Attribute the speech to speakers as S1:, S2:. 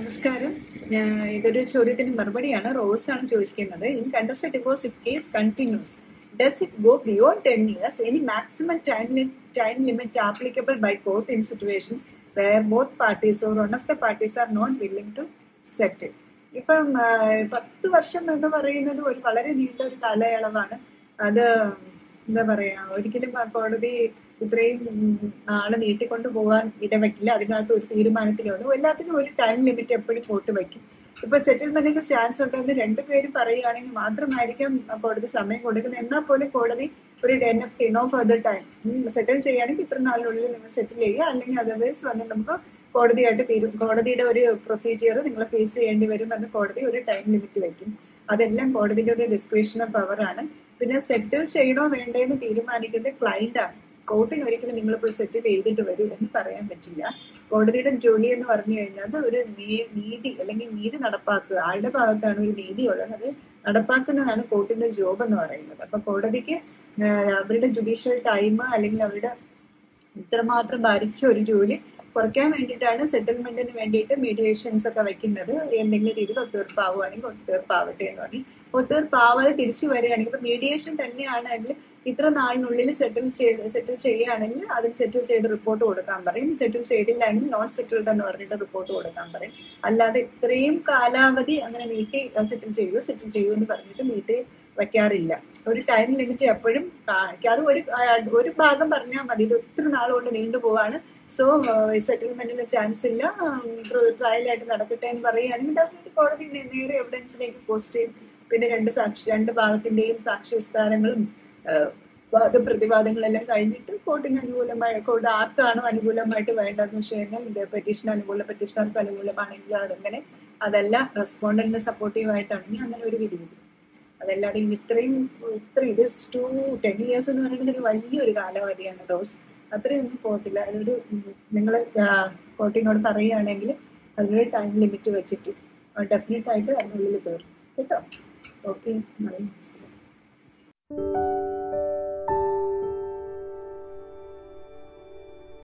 S1: നമസ്കാരം ഞാൻ ഇതൊരു ചോദ്യത്തിന് മറുപടിയാണ് റോസ് ആണ് ചോദിക്കുന്നത് in contest divorce if case continues does it go beyond ten years any maximum time time limit applicable by court in situation where both parties or one of the parties are not willing to settle ഇപ്പം ആ, പത്ത് വർഷം എന്ന് പറയുന്നത് ഒരു വളരെ നീണ്ട ഒരു കാലയളവാണ് അത് എന്താ പറയാ ഒരിക്കലും ആ കോടതി ഇത്രയും ഉം, നാള് നീട്ടിക്കൊണ്ട് പോകാൻ ഇടവയ്ക്കില്ല അതിനകത്ത് ഒരു തീരുമാനത്തിലുള്ളൂ എല്ലാത്തിനും ഒരു ടൈം ലിമിറ്റ് എപ്പോഴും കോർട്ട് വയ്ക്കും ഇപ്പൊ സെറ്റിൽമെന്റിന് ചാൻസ് ഉണ്ടെന്ന് രണ്ടുപേരും പറയുകയാണെങ്കിൽ മാത്രമായിരിക്കും കോടതി സമയം കൊടുക്കുന്നത് എന്നാൽ പോലും കോടതി ഒരു ten of ten of other time settle ചെയ്യുകയാണെങ്കിൽ ഇത്ര നാളിനുള്ളിൽ നിങ്ങൾ സെറ്റിൽ ചെയ്യുക അല്ലെങ്കിൽ അതർവൈസ് വന്ന് നമുക്ക് കോടതിയായിട്ട് തീരും കോടതിയുടെ ഒരു പ്രൊസീജിയർ നിങ്ങൾ ഫേസ് ചെയ്യേണ്ടി വരും എന്ന് കോടതി ഒരു ടൈം ലിമിറ്റ് വെക്കും അതെല്ലാം കോടതിയുടെ ഒരു ഡിസ്ക്രിപ്ഷണൽ പവറാണ് പിന്നെ സെറ്റിൽ ചെയ്യണോ വേണ്ടോ എന്ന് തീരുമാനിക്കുന്നത് ക്ലൈന്റ് ആണ് കോർട്ടിന് ഒരിക്കലും നിങ്ങൾ പോയി സെറ്റിൽ ചെയ്തിട്ട് വരൂ എന്ന് പറയാൻ പറ്റില്ല കോടതിയുടെ ജോലി എന്ന് പറഞ്ഞു കഴിഞ്ഞാൽ ഒരു നീ- നീതി അല്ലെങ്കിൽ നീതി നടപ്പാക്കുക ആരുടെ ഭാഗത്താണ് ഒരു നീതി ഉള്ളത് അത് നടപ്പാക്കുന്നതാണ് കോർട്ടിന്റെ ജോബ് എന്ന് പറയുന്നത് അപ്പൊ കോടതിക്ക് ആഹ് അവരുടെ ജുഡീഷ്യൽ ടൈം അല്ലെങ്കിൽ അവരുടെ ഇത്രമാത്രം ഭാരിച്ച ഒരു ജോലി കുറയ്ക്കാൻ വേണ്ടിയിട്ടാണ് സെറ്റിൽമെന്റിന് വേണ്ടിയിട്ട് മീഡിയേഷൻസ് ഒക്കെ വെക്കുന്നത് എന്തെങ്കിലും രീതിയിൽ ഒത്തുതീർപ്പാവുകയാണെങ്കിൽ ഒത്തുതീർപ്പാവട്ടെ എന്ന് പറഞ്ഞ് ഒത്തുതീർപ്പാവാതെ തിരിച്ചു വരികയാണെങ്കിൽ ഇപ്പൊ മീഡിയേഷൻ തന്നെയാണെങ്കിൽ ഇത്ര നാളിനുള്ളിൽ സെറ്റിൽ ചെയ്ത് സെറ്റിൽ ചെയ്യുകയാണെങ്കിൽ അതിൽ സെറ്റിൽ ചെയ്ത് റിപ്പോർട്ട് കൊടുക്കാൻ പറയും സെറ്റിൽ ചെയ്തില്ല എങ്കിൽ നോൺ സെറ്റിൽഡ് എന്ന് പറഞ്ഞിട്ട് റിപ്പോർട്ട് കൊടുക്കാൻ പറയും അല്ലാതെ ഇത്രയും കാലാവധി അങ്ങനെ നീട്ടി സെറ്റിൽ ചെയ്യൂ സെറ്റിൽ ചെയ്യൂ എന്ന് പറഞ്ഞിട്ട് നീട്ടി വെക്കാറില്ല ഒരു ടൈം ലിമിറ്റ് എപ്പോഴും കാണിക്കുക അത് ഒരു ആ, ഒരു ഭാഗം പറഞ്ഞാൽ മതി ഇത് ഒത്തിരി നാൾ കൊണ്ട് നീണ്ടുപോവാണ് സോ സെറ്റിൽമെന്റിന് ചാൻസ് ഇല്ല ട്രയലായിട്ട് നടക്കട്ടെ എന്ന് പറയുകയാണെങ്കിൽ ഡെഫിനറ്റ് കോടതി നേ- നേരെ എവിഡൻസിലേക്ക് പോസ്റ്റ് ചെയ്യും പിന്നെ രണ്ട് സാക്ഷി രണ്ട് ഭാഗത്തിന്റെയും സാക്ഷി വിസ്താരങ്ങളും വാദപ്രതിവാദങ്ങളെല്ലാം കഴിഞ്ഞിട്ട് കോർട്ടിന് അനുകൂലമായി കോർട്ട് ആർക്കാണോ അനുകൂലമായിട്ട് വേണ്ടതെന്ന് വെച്ച് കഴിഞ്ഞാൽ ഇത് പെറ്റീഷൻ അനുകൂല പെറ്റീഷണർക്ക് അനുകൂലമാണെങ്കിൽ അതങ്ങനെ അതല്ല റെസ്പോണ്ടന്റിന് സപ്പോർട്ടീവ് ആയിട്ടാണെങ്കിൽ അങ്ങനെ ഒരു വിധി വിധിക്കും അതല്ലാതെ ഇനി ഇത്രയും ഇത്ര ഇത് ടു ടെൻ ഇയേഴ്സ് എന്ന് പറയുന്നത് ഒരു വലിയൊരു കാലാവധിയാണ് റോസ് അത്രയൊന്നും പോകത്തില്ല അതൊരു നിങ്ങൾ കോർട്ടിനോട് പറയുകയാണെങ്കിൽ അതിനൊരു ടൈം ലിമിറ്റ് വെച്ചിട്ട് ഡെഫിനറ്റ് ആയിട്ട് അതിനുള്ളിൽ തീർക്കും കേട്ടോ ഓക്കെ നമസ്കാരം